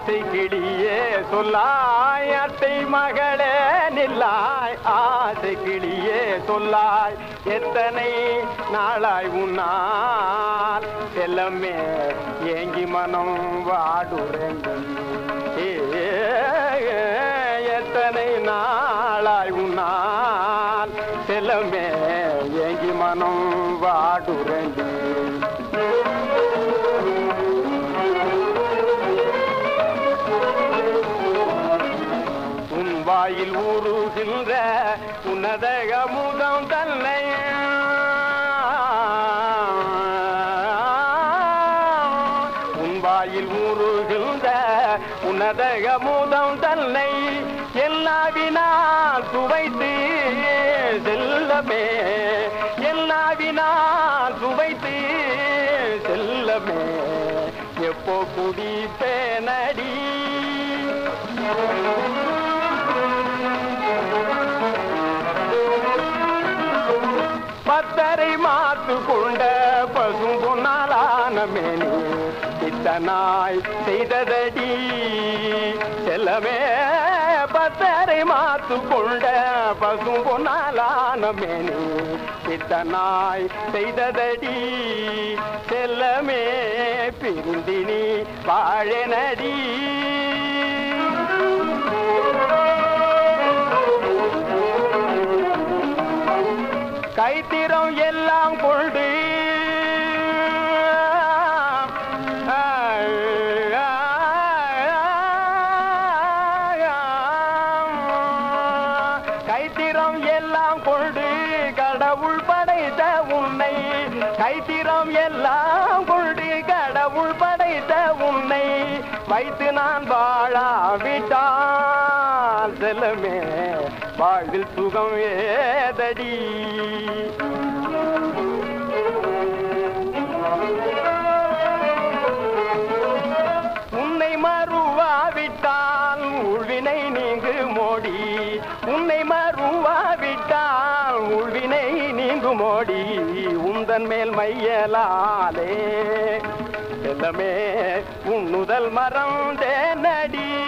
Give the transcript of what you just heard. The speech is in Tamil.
ஆசை கிளியே சொல்லாய் அத்தை மகளே நில்லாய் ஆசை கிளியே சொல்லாய் எத்தனை நாளாய் உன்னால் செல்லமே ஏங்கி மனம் வாடுறேங்கி ஏ, எத்தனை நாளாய் உன்னால் செல்லமே ஏங்கி மனம் வாடுறேங்கி உன் வாயில் ஊறுகின்ற உன்னதக முதம் தன்னை உன் வாயில் ஊறுகின்ற உன்னதக முதம் தன்னை எல்லாவினால் சுவைத்து செல்லமே எல்லாவினால் சுவைத்து செல்லமே எப்போ குடிப்பேனடி பத்தரை மாத்து கொண்ட பசும் பொன்னாலான மேனி இத்தனாய் செய்ததடி செல்லமே பத்தரை மாத்து கொண்ட பசும் பொன்னாலான மேனி இத்தனாய் செய்ததடி செல்லமே பிரிந்தினி வாழனடி கைத்திரம் எல்லாம் கொண்டு கைத்திரம் எல்லாம் கொண்டு கடவுள் படைத்த உன்னை கைத்திரம் எல்லாம் கொண்டு கடவுள் படைத்த உன்னை வைத்து நான் வாழாவிட்டால் செல்லமே வாழ்வில் சுகம் ஏதடி உன்னை மறுவாவிட்டால் உள்வினை நீங்கு மோடி உன்னை மறுவாவிட்டால் உள்வினை நீங்கு மோடி உந்தன் மேல் மையலாலே செல்லமே உன்னுதல் மறந்தேனடி